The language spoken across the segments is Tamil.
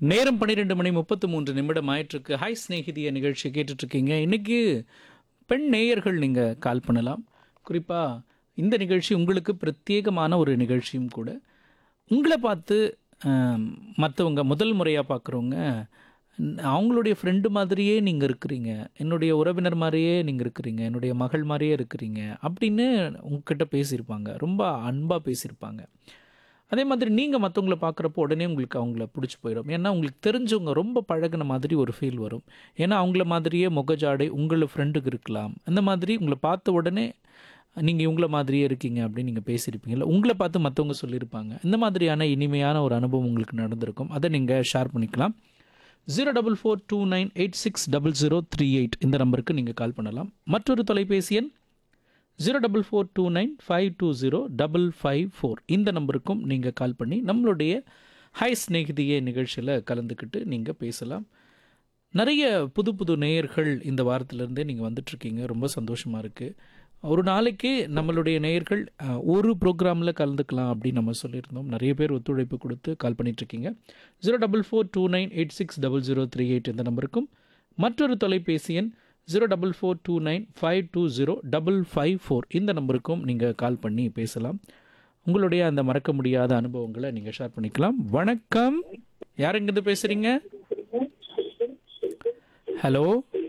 நேரம் பன்னிரெண்டு மணி முப்பத்து மூன்று நிமிடம் ஆயிட்டிருக்கு ஹாய் ஸ்நேகிதிய நிகழ்ச்சி கேட்டுட்ருக்கீங்க இன்னைக்கு பெண் நேயர்கள் நீங்கள் கால் பண்ணலாம் குறிப்பாக இந்த நிகழ்ச்சி உங்களுக்கு பிரத்யேகமான ஒரு நிகழ்ச்சியும் கூட உங்களை பார்த்து மற்றவங்க முதல் முறையாக பார்க்குறவங்க அவங்களுடைய ஃப்ரெண்டு மாதிரியே நீங்கள் இருக்கிறீங்க என்னுடைய உறவினர் மாதிரியே நீங்கள் இருக்கிறீங்க என்னுடைய மகள் மாதிரியே இருக்கிறீங்க அப்படின்னு உங்ககிட்ட பேசியிருப்பாங்க ரொம்ப அன்பாக பேசியிருப்பாங்க அதே மாதிரி நீங்கள் மற்றவங்கள பார்க்குறப்போ உடனே உங்களுக்கு அவங்கள பிடிச்சி போயிடும் ஏன்னா உங்களுக்கு தெரிஞ்சவங்க ரொம்ப பழகுன மாதிரி ஒரு ஃபீல் வரும் ஏன்னா அவங்கள மாதிரியே முகஜாடை உங்களை ஃப்ரெண்டுக்கு இருக்கலாம் அந்த மாதிரி உங்களை பார்த்த உடனே நீங்கள் இவங்கள மாதிரியே இருக்கீங்க அப்படின்னு நீங்கள் பேசியிருப்பீங்கல்ல உங்களை பார்த்து மற்றவங்க சொல்லியிருப்பாங்க இந்த மாதிரியான இனிமையான ஒரு அனுபவம் உங்களுக்கு நடந்திருக்கும் அதை நீங்கள் ஷேர் பண்ணிக்கலாம் zero double four two nine eight six double zero three eight இந்த நம்பருக்கு நீங்கள் கால் பண்ணலாம் மற்றொரு தொலைபேசி எண் zero double four two nine five two zero double five four இந்த நம்பருக்கும் நீங்கள் கால் பண்ணி நம்மளுடைய ஹை ஸ்நேகிதியே நிகழ்ச்சியில் கலந்துக்கிட்டு நீங்கள் பேசலாம் நிறைய புது புது நேயர்கள் இந்த வாரத்திலேருந்தே நீங்கள் வந்துட்ருக்கீங்க ரொம்ப சந்தோஷமாக இருக்குது ஒரு நாளைக்கு நம்மளுடைய நேயர்கள் அஹ், ஒரு ப்ரோக்ராமில் கலந்துக்கலாம் அப்படின்னு நம்ம சொல்லியிருந்தோம் நிறைய பேர் ஒத்துழைப்பு கொடுத்து கால் பண்ணிகிட்ருக்கீங்க zero double four two nine eight six double zero three eight இந்த நம்பருக்கும் மற்றொரு தொலைபேசி எண் zero double four two nine five two zero double five four இந்த நம்பருக்கும் நீங்கள் கால் பண்ணி பேசலாம் உங்களுடைய அந்த மறக்க முடியாத அனுபவங்களை நீங்கள் ஷேர் பண்ணிக்கலாம் வணக்கம் யார் எங்கேருந்து பேசுகிறீங்க ஹலோ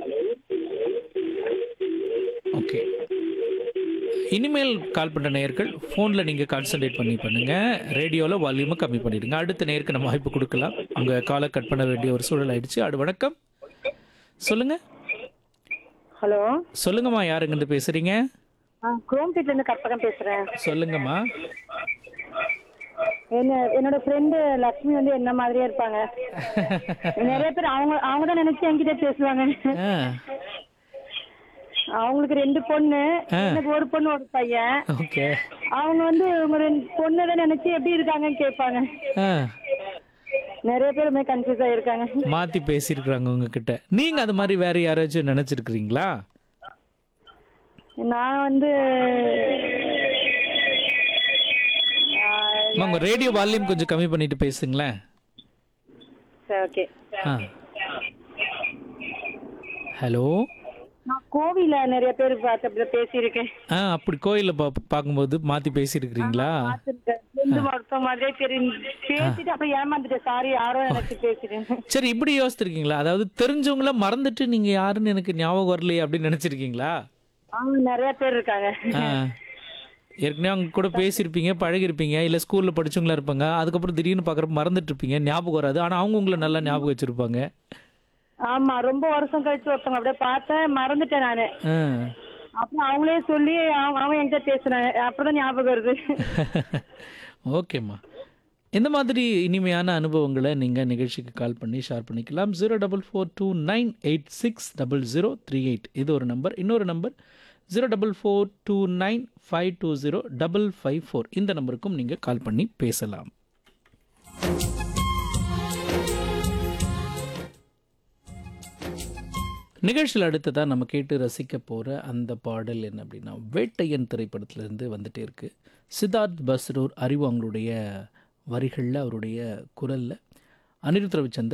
ஓகே இனிமேல் கால் பண்ணுற நேயர்கள் ஃபோனில் நீங்கள் கான்சன்ட்ரேட் பண்ணி பண்ணுங்கள் ரேடியோவில் வால்யூமை கம்மி பண்ணிடுங்க அடுத்த நேருக்கு நம்ம வாய்ப்பு கொடுக்கலாம் உங்கள் காலை கட் பண்ண வேண்டிய ஒரு சூழல் ஆயிடுச்சு அடு வணக்கம் சொல்லுங்கள் ஹலோ சொல்லுங்கம்மா யார் எங்கேருந்து பேசுகிறீங்க ஆ குரோம்பேட்ல இருந்து கற்பகம் பேசுறேன் சொல்லுங்கம்மா என்ன என்னோட ஃப்ரெண்டு லக்ஷ்மி வந்து என்ன மாதிரியே இருப்பாங்க நிறைய பேர் அவங்க அவங்க தான் நினைச்சு என்கிட்ட பேசுவாங்க ஆ அவங்களுக்கு ரெண்டு பொண்ணு எனக்கு ஒரு பொண்ணு ஒரு பையன் ஓகே அவங்க வந்து உங்க ரெண்டு பொண்ணை தான் நினைச்சு எப்படி இருக்காங்கன்னு கேட்பாங்க ஆ நிறைய பேர் மாதிரி கன்ஃபியூஸ் ஆயிருக்காங்க மாற்றி பேசியிருக்கிறாங்க உங்ககிட்ட நீங்கள் அது மாதிரி வேறு யாராச்சும் நினச்சிருக்கிறீங்களா நான் வந்து அம்மா, உங்க ரேடியோ வால்யூம் கொஞ்சம் கம்மி பண்ணிட்டு பேசுங்களேன் சரி ஓகே ஆ ஹலோ நான் கோவில நிறைய பேர் பார்த்து பேசியிருக்கேன் ஆ அப்படி கோயிலில் பா பார்க்கும்போது மாற்றி பேசியிருக்கிறீங்களா பார்த்திருக்கேன். ஃப்ரெண்டு ஒருத்தவங்க மாதிரியே தெரியும் பேசிட்டு அப்புறம் ஏமாந்துட்டேன் சாரி யாரோ எனக்கு பேசிட்டேன் சரி இப்படி யோசிச்சிருக்கீங்களா அதாவது தெரிஞ்சவங்கள மறந்துட்டு நீங்கள் யாருன்னு எனக்கு ஞாபகம் வரலையே அப்படின்னு நினச்சிருக்கீங்களா அவங்க நிறைய பேர் இருக்காங்க ஆ ஏற்கனவே அவங்க கூட பேசியிருப்பீங்க பழகிருப்பீங்க இல்லை ஸ்கூலில் படிச்சவங்களா இருப்பாங்க அதுக்கப்புறம் திடீர்னு பார்க்குறப்ப மறந்துட்டு இருப்பீங்க ஞாபகம் வராது ஆனால் அவங்க உங்களை நல்லா ஞாபகம் வச்சுருப்பாங்க ஆமா ரொம்ப வருஷம் கழிச்சு ஒருத்தவங்க அப்படியே பார்த்தேன் மறந்துட்டேன் நானு ஆ அப்புறம் அவங்களே சொல்லி அவங்க அவன் என்கிட்ட பேசுனாங்க அப்பதான் ஞாபகம் வருது ஓகேம்மா இந்த மாதிரி இனிமையான அனுபவங்களை நீங்கள் நிகழ்ச்சிக்கு கால் பண்ணி ஷேர் பண்ணிக்கலாம் zero double four two nine eight six double zero three eight இது ஒரு நம்பர் இன்னொரு number zero double four two nine five two zero double five four இந்த நம்பருக்கும் நீங்கள் கால் பண்ணி பேசலாம் நிகழ்ச்சியில் அடுத்ததாக நம்ம கேட்டு ரசிக்க போகிற அந்த பாடல் என்ன அப்படின்னா வேட்டையன் திரைப்படத்திலேருந்து வந்துட்டே இருக்கு சித்தார்த் பஸ்ரூர் அறிவு அவங்களுடைய வரிகளில் அவருடைய குரலில் அனிருத் ரவிச்சந்தர்